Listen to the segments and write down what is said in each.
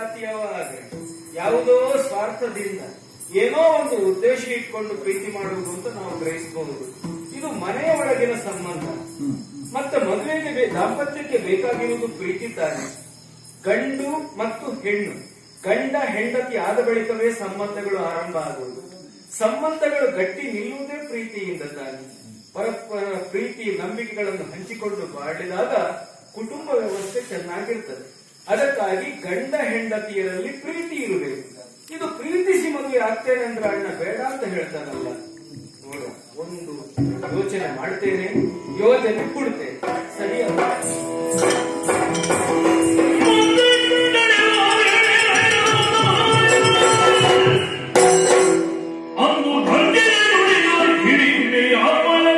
ಸಂಗಾತಿಯವಾದ್ರೆ ಯಾವುದೋ ಸ್ವಾರ್ಥದಿಂದ ಏನೋ ಒಂದು ಉದ್ದೇಶ ಇಟ್ಕೊಂಡು ಪ್ರೀತಿ ಮಾಡುವುದು ಅಂತ ನಾವು ಗ್ರಹಿಸಬಹುದು ಇದು ಮನೆಯ ಒಳಗಿನ ಸಂಬಂಧ ಮತ್ತೆ ಮದುವೆಗೆ ಬೇ- ದಾಂಪತ್ಯಕ್ಕೆ ಬೇಕಾಗಿರುವುದು ಪ್ರೀತಿ ತಾನೆ ಗಂಡು ಮತ್ತು ಹೆಣ್ಣು ಗಂಡ ಹೆಂಡತಿ ಆದ ಬಳಿಕವೇ ಸಂಬಂಧಗಳು ಆರಂಭ ಆಗುವುದು ಸಂಬಂಧಗಳು ಗಟ್ಟಿ ನಿಲ್ಲುವುದೇ ಪ್ರೀತಿಯಿಂದ ತಾನೆ ಪರಸ್ಪರ ಪ್ರೀತಿ ನಂಬಿಕೆಗಳನ್ನು ಹಂಚಿಕೊಂಡು ಬಾಳಿದಾಗ ಕುಟುಂಬ ವ್ಯವಸ್ಥೆ ಚೆನ್ನಾಗಿರ್ತದೆ ಅದಕ್ಕಾಗಿ ಗಂಡ ಹೆಂಡತಿಯರಲ್ಲಿ ಪ್ರೀತಿ ಇರಬೇಕು ಇದು ಪ್ರೀತಿಸಿ ಮದುವೆ ಆಗ್ತೇನೆ ಅಂದ್ರೆ ಅಣ್ಣ ಬೇಡ ಅಂತ ಹೇಳ್ತಾನಲ್ಲ ನೋಡ ಒಂದು ಯೋಚನೆ ಮಾಡ್ತೇನೆ ಯೋಜನೆ ಕೊಡ್ತೇನೆ ಸರಿಯಲ್ಲ ಅಂದು ಧನ್ಯ ಹಿಡಿಮೆಯಾಮಲ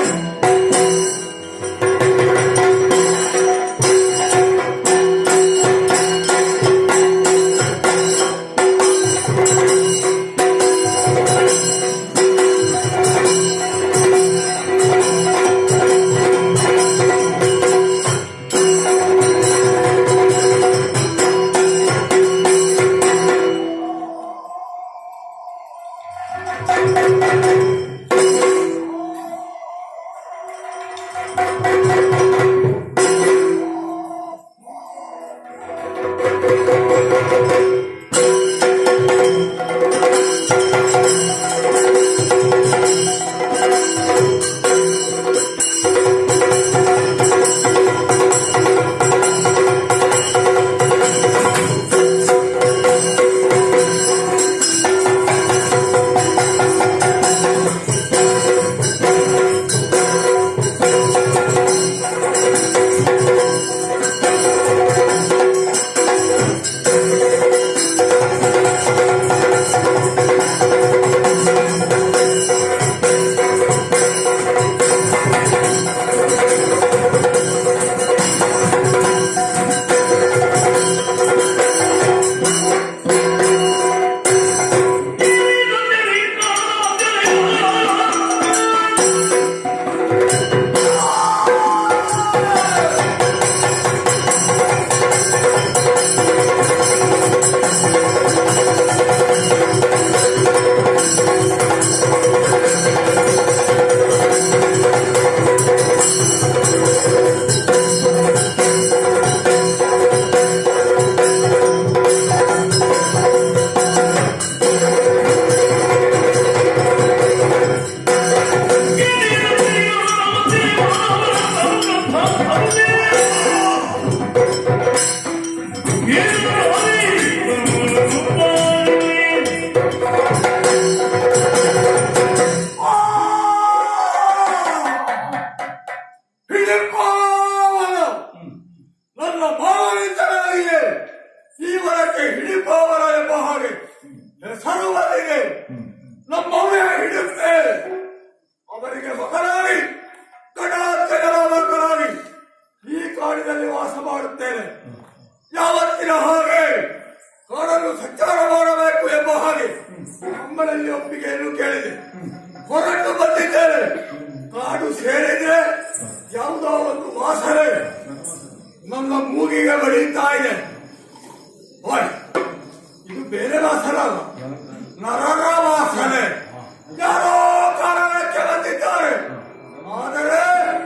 ಹಿಡಿಪಾವನ ನನ್ನ ಭಾವನಿಂದಲಾಗಿದೆ ಈವರಕ್ಕೆ ಹಿಡಿಪಾವನ ಎಂಬ ಹಾಗೆ ಹೆಸರು ಬಂದಿದೆ ನಮ್ಮವೇ ಹಿಡಿಯುತ್ತೆ ಅವರಿಗೆ ಮಗನಾಗಿ ಗಣಾತ್ಮಕರ ಮಕ್ಕಳಾಗಿ ಈ ಕಾಡಿನಲ್ಲಿ ವಾಸ ಮಾಡುತ್ತೇನೆ ಯಾವತ್ತಿನ ಹಾಗೆ ಕಾಡನ್ನು ಸಂಚಾರ ಮಾಡಬೇಕು ಎಂಬ ಹಾಗೆ ನಮ್ಮಲ್ಲಿ ಒಪ್ಪಿಗೆಯನ್ನು ಕೇಳಿದೆ ಹೊರಟು ಬಂದಿದ್ದೇನೆ ಕಾಡು ಸೇರಿದ್ರೆ ಯಾವುದೋ ಒಂದು ವಾಸನೆ ನನ್ನ ಮೂಗಿಗೆ ಬಡಿಯುತ್ತಾ ಇದೆ ಓಯ್, ಇದು ಬೇರೆ ವಾಸನ ಅಲ್ಲ ನರರ ವಾಸನೆ ಯಾರೋ ಕಾರಣಕ್ಕೆ ಬಂದಿದ್ದಾರೆ ಆದರೆ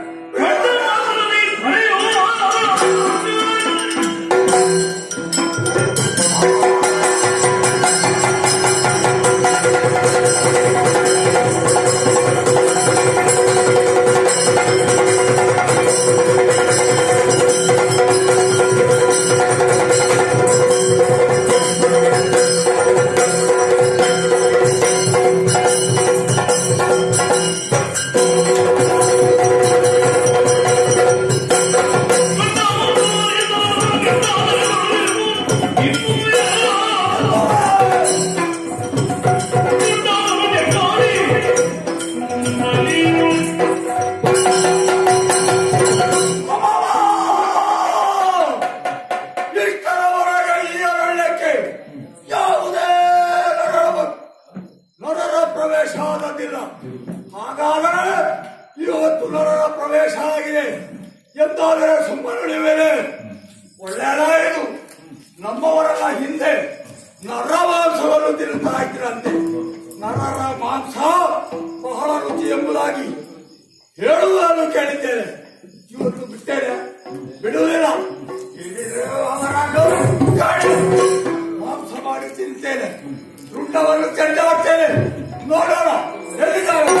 ಇಷ್ಟರವರೆಗೆ ಈ ಅರಣ್ಯಕ್ಕೆ ಯಾವುದೇ ನರರ ನರರ ಪ್ರವೇಶ ಆದದ್ದಿಲ್ಲ ಹಾಗಾದರೆ ಇವತ್ತು ನರರ ಪ್ರವೇಶ ಆಗಿದೆ ಎಂದಾದರೆ ಸುಮ್ಮನುಳಿವೇನೆ ಒಳ್ಳೆಯದಾಯಿತು ನಮ್ಮವರೆಲ್ಲ ಹಿಂದೆ ನರಮಾಂಸವನ್ನು ತಿನ್ನುತ್ತಾ ಇದ್ರಂತೆ ನರರ ಮಾಂಸ ಬಹಳ ರುಚಿ ಎಂಬುದಾಗಿ ಹೇಳುವುದನ್ನು ಕೇಳಿದ್ದೇನೆ ಇವತ್ತು ಬಿಟ್ಟೇನೆ ಬಿಡುವುದಿಲ್ಲ ಇಲ್ಲಿರೋ ಅವರನ್ನು ಕಾಡಿ ಮಾಂಸ ಮಾಡಿ ತಿಂತೇನೆ ರುಂಡವನ್ನು ಚೆಂಡಾಡ್ತೇನೆ ನೋಡೋಣ ಎಲ್ಲಿದ್ದಾರೆ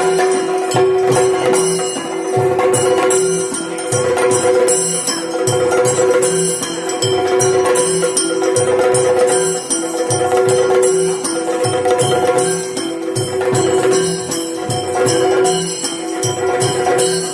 ಿ